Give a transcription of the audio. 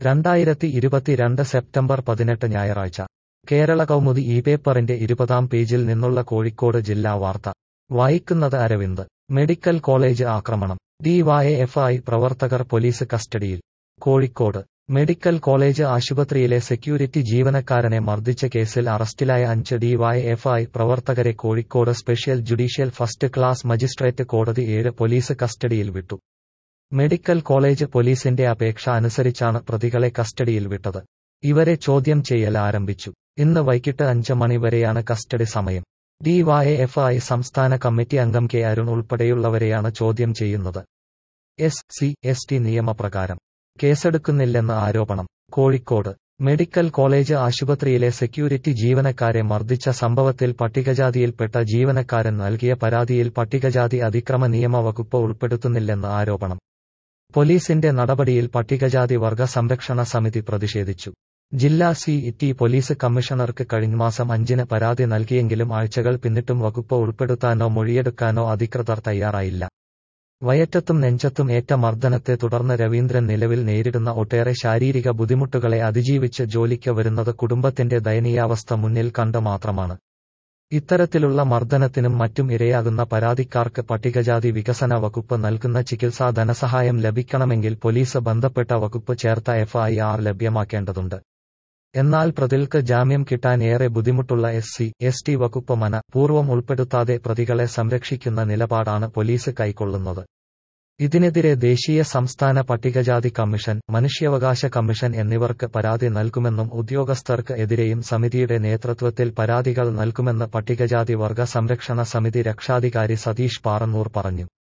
രണ്ടായിരത്തി ഇരുപത്തിരണ്ട് സെപ്റ്റംബർ പതിനെട്ട് ഞായറാഴ്ച കേരള കൗമുദി ഈ പേപ്പറിന്റെ ഇരുപതാം പേജിൽ നിന്നുള്ള കോഴിക്കോട് ജില്ലാ വാർത്ത വായിക്കുന്നത് അരവിന്ദ് മെഡിക്കൽ കോളേജ് ആക്രമണം ഡിവൈഎഫ്ഐ പ്രവർത്തകർ പോലീസ് കസ്റ്റഡിയിൽ കോഴിക്കോട് മെഡിക്കൽ കോളേജ് ആശുപത്രിയിലെ സെക്യൂരിറ്റി ജീവനക്കാരനെ മർദ്ദിച്ച കേസിൽ അറസ്റ്റിലായ അഞ്ച് ഡിവൈഎഫ്ഐ പ്രവർത്തകരെ Kozhikode special judicial first class magistrate കോടതി ഏഴ് പോലീസ് കസ്റ്റഡിയിൽ വിട്ടു മെഡിക്കൽ കോളേജ് പോലീസിന്റെ അപേക്ഷ അനുസരിച്ചാണ് പ്രതികളെ കസ്റ്റഡിയിൽ വിട്ടത് ഇവരെ ചോദ്യം ചെയ്യൽ ആരംഭിച്ചു ഇന്ന് വൈകിട്ട് അഞ്ച് മണിവരെയാണ് കസ്റ്റഡി സമയം ഡിവൈഎഫ്ഐ സംസ്ഥാന കമ്മിറ്റി അംഗം കെ അരുൺ ഉൾപ്പെടെയുള്ളവരെയാണ് ചോദ്യം ചെയ്യുന്നത് എസ് സി എസ് ടി നിയമപ്രകാരം കേസെടുക്കുന്നില്ലെന്ന് ആരോപണം കോഴിക്കോട് മെഡിക്കൽ കോളേജ് ആശുപത്രിയിലെ സെക്യൂരിറ്റി ജീവനക്കാരെ മർദ്ദിച്ച സംഭവത്തിൽ പട്ടികജാതിയിൽപ്പെട്ട ജീവനക്കാരൻ നൽകിയ പരാതിയിൽ പട്ടികജാതി അതിക്രമ നിയമ വകുപ്പ് ഉൾപ്പെടുത്തുന്നില്ലെന്ന് ആരോപണം പോലീസിന്റെ നടപടിയിൽ പട്ടികജാതി വർഗ സംരക്ഷണ സമിതി പ്രതിഷേധിച്ചു ജില്ലാ സി ടി പോലീസ് കമ്മീഷണർക്ക് കഴിഞ്ഞ മാസം അഞ്ചിന് പരാതി നൽകിയെങ്കിലും ആഴ്ചകൾ പിന്നിട്ടും വകുപ്പ് ഉൾപ്പെടുത്താനോ മൊഴിയെടുക്കാനോ അധികൃതർ തയ്യാറായില്ല വയറ്റത്തും നെഞ്ചത്തും ഏറ്റ മർദ്ദനത്തെ തുടർന്ന് രവീന്ദ്രൻ നിലവിൽ നേരിടുന്ന ഒട്ടേറെ ശാരീരിക ബുദ്ധിമുട്ടുകളെ അതിജീവിച്ച് ജോലിക്ക് വരുന്നത് കുടുംബത്തിന്റെ ദയനീയാവസ്ഥ മുന്നിൽ കണ്ട് മാത്രമാണ് ഇത്തരത്തിലുള്ള മർദ്ദനത്തിനും മറ്റും ഇരയാകുന്ന പരാതിക്കാർക്ക് പട്ടികജാതി വികസന വകുപ്പ് നൽകുന്ന ചികിത്സാ ധനസഹായം ലഭിക്കണമെങ്കിൽ പോലീസ് ബന്ധപ്പെട്ട വകുപ്പ് ചേർത്ത എഫ്ഐആർ ലഭ്യമാക്കേണ്ടതുണ്ട് എന്നാൽ പ്രതികൾക്ക് ജാമ്യം കിട്ടാൻ ഏറെ ബുദ്ധിമുട്ടുള്ള എസ് സി എസ് ടി വകുപ്പ് മന പൂർവ്വം ഉൾപ്പെടുത്താതെ പ്രതികളെ സംരക്ഷിക്കുന്ന നിലപാടാണ് പോലീസ് കൈക്കൊള്ളുന്നത് ഇതിനെതിരെ ദേശീയ സംസ്ഥാന പട്ടികജാതി കമ്മീഷൻ മനുഷ്യാവകാശ കമ്മീഷൻ എന്നിവർക്ക് പരാതി നൽകുമെന്നും ഉദ്യോഗസ്ഥർക്ക് എതിരെയും സമിതിയുടെ നേതൃത്വത്തിൽ പരാതികൾ നൽകുമെന്ന് പട്ടികജാതി വർഗ സംരക്ഷണ സമിതി രക്ഷാധികാരി സതീഷ് പാറന്നൂർ പറഞ്ഞു